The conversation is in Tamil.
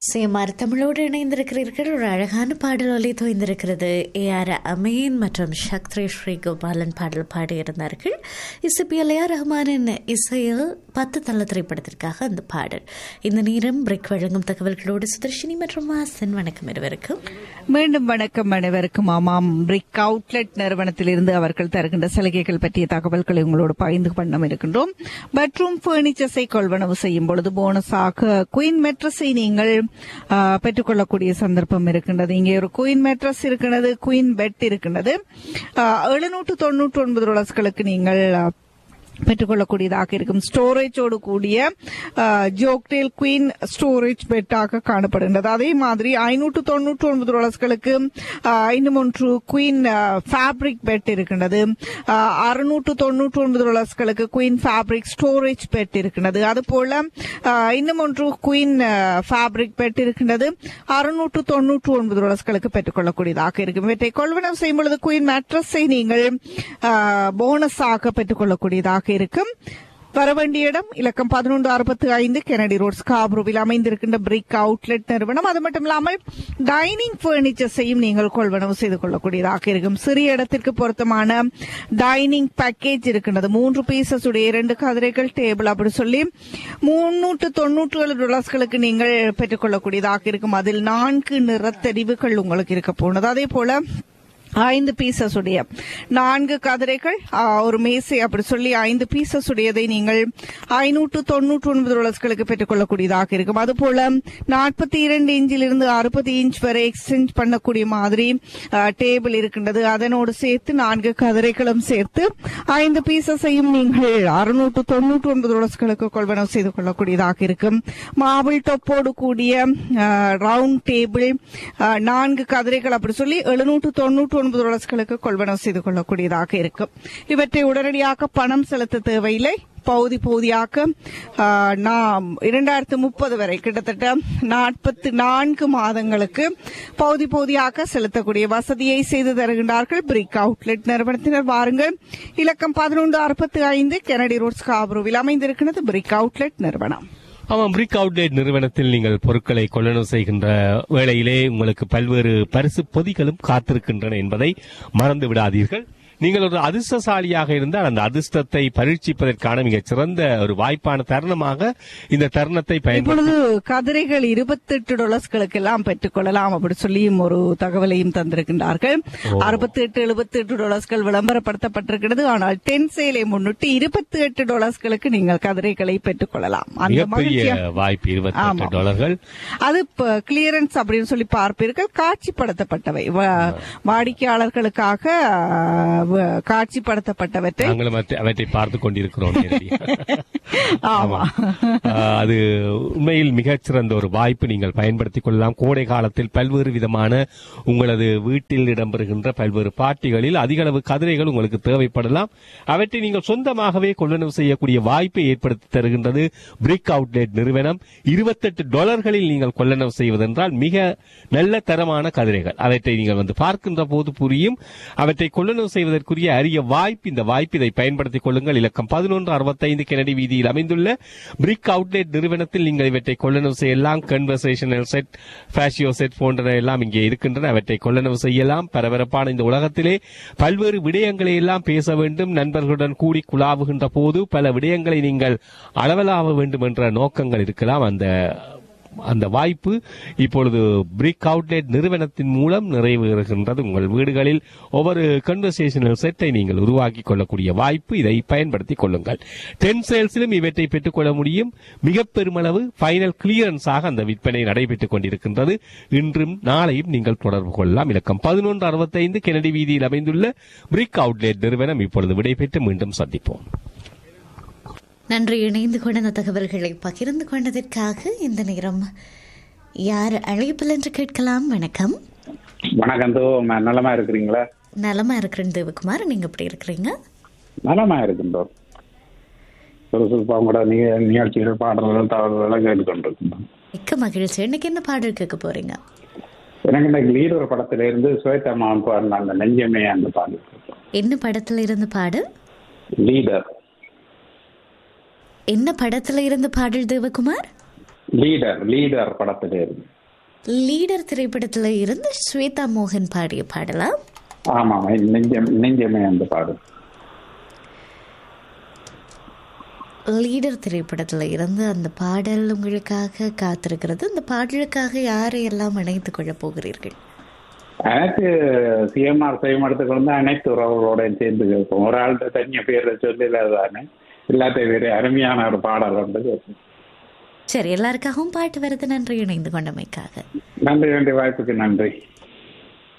சேமார் தமிழோடு இணைந்திருக்கிறீர்கள் ஒரு அழகான பாடல் ஒலி தோய்ந்திருக்கிறது ஏ ஆர் அமீன் மற்றும் சக்திரி ஸ்ரீ கோபாலன் பாடல் பாடியிருந்தார்கள் இசைப்பியல் ஏஆர் ரஹ்மானின் இசையில் பத்து தள்ள திரைப்படத்திற்காக அந்த பாடல் இந்த நேரம் பிரிக் வழங்கும் தகவல்களோடு சுதர்ஷினி மற்றும் வாசன் வணக்கம் இருவருக்கும் மீண்டும் வணக்கம் அனைவருக்கும் ஆமாம் பிரிக் அவுட்லெட் நிறுவனத்திலிருந்து அவர்கள் தருகின்ற சலுகைகள் பற்றிய தகவல்களை உங்களோடு பகிர்ந்து பண்ண இருக்கின்றோம் பெட்ரூம் பர்னிச்சர்ஸை கொள்வனவு செய்யும் பொழுது போனஸாக குயின் மெட்ரஸை நீங்கள் ஆ, பெற்றுக்கொள்ளக்கூடிய சந்தர்ப்பம் இருக்கின்றது இங்கே ஒரு குயின் மெட்ரஸ் இருக்கின்றது குயின் பெட் இருக்கின்றது எழுநூற்று தொண்ணூற்று ஒன்பது டாலர்ஸ்களுக்கு நீங்கள் ஆ, பெற்றுக்கொள்ளக்கூடியதாக இருக்கும் ஸ்டோரேஜோடு கூடிய ஜோக்டேல் குயின் ஸ்டோரேஜ் பெட்டாக காணப்படுகின்றது அதே மாதிரி ஐநூற்று தொண்ணூற்று ஒன்பது டாலர்ஸ்களுக்கு இன்னும் ஒன்று குயின் ஃபேப்ரிக் பெட் இருக்கின்றது அறுநூற்று தொண்ணூற்று ஒன்பது டாலர்ஸ்களுக்கு குயின் ஃபேப்ரிக் ஸ்டோரேஜ் பெட் இருக்கின்றது அதுபோல ஆஹ், இன்னும் ஒன்று குயின் ஃபேப்ரிக் பெட் இருக்கின்றது அறுநூற்று தொண்ணூற்று ஒன்பது டாலர்ஸ்களுக்கு பெற்றுக்கொள்ளக்கூடியதாக இருக்கும் இவற்றை கொள்வனவு செய்யும் பொழுது குயின் மேட்ரஸை நீங்கள் போனஸாக பெற்றுக்கொள்ளக்கூடியதாக இருக்கும் வர வேண்டிய இடம் இலக்கம் பதினொன்று அறுபத்தி ஐந்து கெனடி ரோட் ஸ்காப்ரோவில் அமைந்திருக்கின்ற பிரிக் அவுட்லெட் நிறுவனம் அது மட்டும் இல்லாமல் டைனிங் பர்னிச்சர்ஸையும் நீங்கள் கொள்வனவு செய்து கொள்ளக்கூடியதாக இருக்கும் சிறிய இடத்திற்கு பொருத்தமான டைனிங் பேக்கேஜ் இருக்கின்றது மூன்று பீசஸ் உடைய இரண்டு கதிரைகள் டேபிள் அப்படி சொல்லி முன்னூற்று தொண்ணூற்று ஏழு டாலர்ஸ்களுக்கு நீங்கள் பெற்றுக்கொள்ளக்கூடியதாக இருக்கும் அதில் நான்கு நிறத்தெரிவுகள் உங்களுக்கு இருக்க போனது அதே போல ஐந்து பீசஸ் உடைய நான்கு கதிரைகள் ஆ, ஒரு மேசை அப்படி சொல்லி ஐந்து பீசஸ் உடையதை நீங்கள் ஐநூற்று தொண்ணூற்று ஒன்பது டாலர்ஸ்களுக்கு பெற்றுக்கொள்ளக்கூடியதாக இருக்கும் அதுபோல நாற்பத்தி இரண்டு இன்ச்சிலிருந்து அறுபது இன்ச் வரை எக்ஸ்சேஞ்ச் பண்ணக்கூடிய மாதிரி ஆ, டேபிள் இருக்கின்றது அதனோடு சேர்த்து நான்கு கதிரைகளும் சேர்த்து ஐந்து பீசஸையும் நீங்கள் அறுநூற்று தொண்ணூற்று ஒன்பது டாலர்ஸ்களுக்கு கொள்வனவு செய்து கொள்ளக்கூடியதாக இருக்கும் மாபிள் டொப்போடு கூடிய ரவுண்ட் டேபிள் நான்கு கதிரைகள் அப்படி சொல்லி எழுநூற்று தொண்ணூற்று ஒன்பது டாலர்ஸ்களுக்கு கொள்வனவு செய்து கொள்ளக்கூடியதாக இருக்கும் இவற்றை உடனடியாக பணம் செலுத்த தேவையில்லை பகுதி பகுதியாக ஆ, நாம் இரண்டாயிரத்து முப்பது வரை கிட்டத்தட்ட நாற்பத்தி நான்கு மாதங்களுக்கு பகுதி பகுதியாக செலுத்தக்கூடிய வசதியை செய்து தருகின்றார்கள் பிரிக் அவுட்லெட் நிறுவனத்தினர் வாருங்கள் இலக்கம் பதினொன்று அறுபத்தி ஐந்து கெனடி ரோட் ஸ்காப்ரோவில் அமைந்திருக்கிறது பிரிக் அவுட்லெட் நிறுவனம் ஆமாம் பிரிக் அவுட்லெட் நிறுவனத்தில் நீங்கள் பொருட்களை கொள்ளளவு செய்கின்ற வேளையிலே உங்களுக்கு பல்வேறு பரிசு பொதிகளும் காத்திருக்கின்றன என்பதை மறந்து விடாதீர்கள் நீங்கள் ஒரு அதிர்ஷ்டசாலியாக இருந்தால் அந்த அதிர்ஷ்டத்தை பரீட்சிப்பதற்கான மிகச் சிறந்த ஒரு வாய்ப்பான தருணமாக இந்த தருணத்தை பயன்படுத்த இப்பொழுது கதிரைகள் இருபத்தெட்டு டாலர்ஸ்களுக்கு எல்லாம் பெற்றுக்கொள்ளலாம் அப்படி சொல்லியும் ஒரு தகவலையும் தந்திருக்கின்றார்கள் அறுபத்தி எட்டு எழுபத்தி எட்டு டாலர்ஸ்கள் விளம்பரப்படுத்தப்பட்டிருக்கிறது ஆனால் டென் சேலை முன்னிட்டு இருபத்தி எட்டு டாலர்ஸ்களுக்கு நீங்கள் கதிரைகளை பெற்றுக்கொள்ளலாம் அந்த மிகப்பெரிய மகிழ்ச்சியா வாய்ப்பு இருபத்தி எட்டு ஆமாம். டாலர்கள் அது கிளியரன்ஸ் அப்படின்னு சொல்லி பார்ப்பீர்கள் காட்சிப்படுத்தப்பட்டவை வ- வாடிக்கையாளர்களுக்காக ஆஹ், வ- காட்சிப்படுத்தப்பட்டவற்றை நாங்களும் அவற்றை- அவற்றை பார்த்து கொண்டிருக்கிறோம் நேரடியாக. ஆமா ஆஹ் அது உண்மையில் மிகச்சிறந்த ஒரு வாய்ப்பு நீங்கள் பயன்படுத்திக் கொள்ளலாம் கோடை காலத்தில் பல்வேறு விதமான உங்களது வீட்டில் இடம்பெறுகின்ற பல்வேறு பார்ட்டிகளில் அதிக அளவு கதிரைகள் உங்களுக்கு தேவைப்படலாம் அவற்றை நீங்கள் சொந்தமாகவே கொள்ளளவு செய்யக்கூடிய வாய்ப்பை ஏற்படுத்தி தருகின்றது பிரிக் அவுட்லெட் நிறுவனம் இருபத்தெட்டு டாலர்களில் நீங்கள் கொள்ளளவு செய்வதென்றால் மிக நல்ல தரமான கதிரைகள் அவற்றை நீங்கள் வந்து பார்க்கின்ற போது புரியும் அவற்றை கொள்ளளவு செய்வதற்குரிய அரிய வாய்ப்பு இந்த வாய்ப்பு இதை பயன்படுத்திக் கொள்ளுங்கள் இலக்கம் பதினொன்று அறுபத்தைந்து கெனடி வீதியில் அமைந்துள்ள பிரிக் அவுட்லெட் நிறுவனத்தில் நீங்கள் இவற்றை கொள்ளளவு செய்யலாம் கன்வர்சேஷனல் செட் ஃபேஷியோ செட் போன்றன எல்லாம் இங்கே இருக்கின்றன அவற்றை கொள்ளளவு செய்யலாம் பரபரப்பான இந்த உலகத்திலே பல்வேறு விடயங்களை எல்லாம் பேச வேண்டும் நண்பர்களுடன் கூடி குழாவுகின்ற போது பல விடயங்களை நீங்கள் அளவலாக வேண்டும் என்ற நோக்கங்கள் இருக்கலாம் அந்த அந்த வாய்ப்பு இப்பொழுது பிரிக் அவுட்லெட் நிறுவனத்தின் மூலம் நிறைவேறுகின்றது உங்கள் வீடுகளில் ஒவ்வொரு கன்வர்சேஷனல் செட்டை நீங்கள் உருவாக்கி கொள்ளக்கூடிய வாய்ப்பு இதை பயன்படுத்திக் கொள்ளுங்கள் டென் சேல்ஸிலும் இவற்றை பெற்றுக்கொள்ள முடியும் மிக பெருமளவு ஃபைனல் கிளியரன்ஸாக அந்த விற்பனை நடைபெற்றுக் கொண்டிருக்கின்றது இன்றும் நாளையும் நீங்கள் தொடர்பு கொள்ளலாம் இலக்கம் பதினொன்று அறுபத்தைந்து கெனடி வீதியில் அமைந்துள்ள பிரிக் அவுட்லெட் நிறுவனம் இப்பொழுது விடைபெற்று மீண்டும் சந்திப்போம் நன்றி இணைந்து கொண்ட இந்த தகவல்களை பகிர்ந்து கொண்டதற்காக இந்த நேரம் யார் அழைப்பில் என்று கேட்கலாம் வணக்கம் வணக்கம் தோ ம- நலமா இருக்கிறீங்களா நலமா இருக்கிறேன் தேவகுமார் நீங்க எப்படி இருக்கிறீங்க நலமா இருக்குண்டோ சுறுசுறுப்பா உங்களோட நிக நிகழ்ச்சிகள் பாடல்கள் தகவல்கள் கேட்டுக்கொண்டிருக்கோம் மிக்க மகிழ்ச்சி இன்னைக்கு என்ன பாடல் கேட்க போறீங்க எனக்கு இந்த லீடர் படத்துல இருந்து சுவேதா மான் பாடின அந்த நெஞ்சமே அந்த பாடல் என்ன படத்துல இருந்து பாடல் லீடர் என்ன படத்துல இருந்து பாடல் தேவகுமார் லீடர் லீடர் படத்திலே இருந்து லீடர் திரைப்படத்துல இருந்து ஸ்வேதா மோகன் பாடிய பாடலா ஆமாம் நெஞ்சம் நெஞ்சமே அந்த பாடு லீடர் திரைப்படத்துல இருந்து அந்த பாடல் உங்களுக்காக காத்திருக்கிறது அந்த பாடலுக்காக யாரையெல்லாம் இணைத்துக் கொள்ளப் போகிறீர்கள் எனக்கு சிஎம்ஆர் செய்யமடத்துக்கு வந்து அனைத்து உறவுகளோட சேர்ந்து கேட்போம் ஒரு ஆள்கிட்ட தனிய பேரை சொல்லல தானே எல்லாத்தையும் வேறு அருமையான ஒரு பாடல் வந்து கேட்போம் சரி எல்லாருக்காகவும் பாட்டு வருது நன்றி இணைந்து கொண்டமைக்காக நன்றி நன்றி வாய்ப்புக்கு நன்றி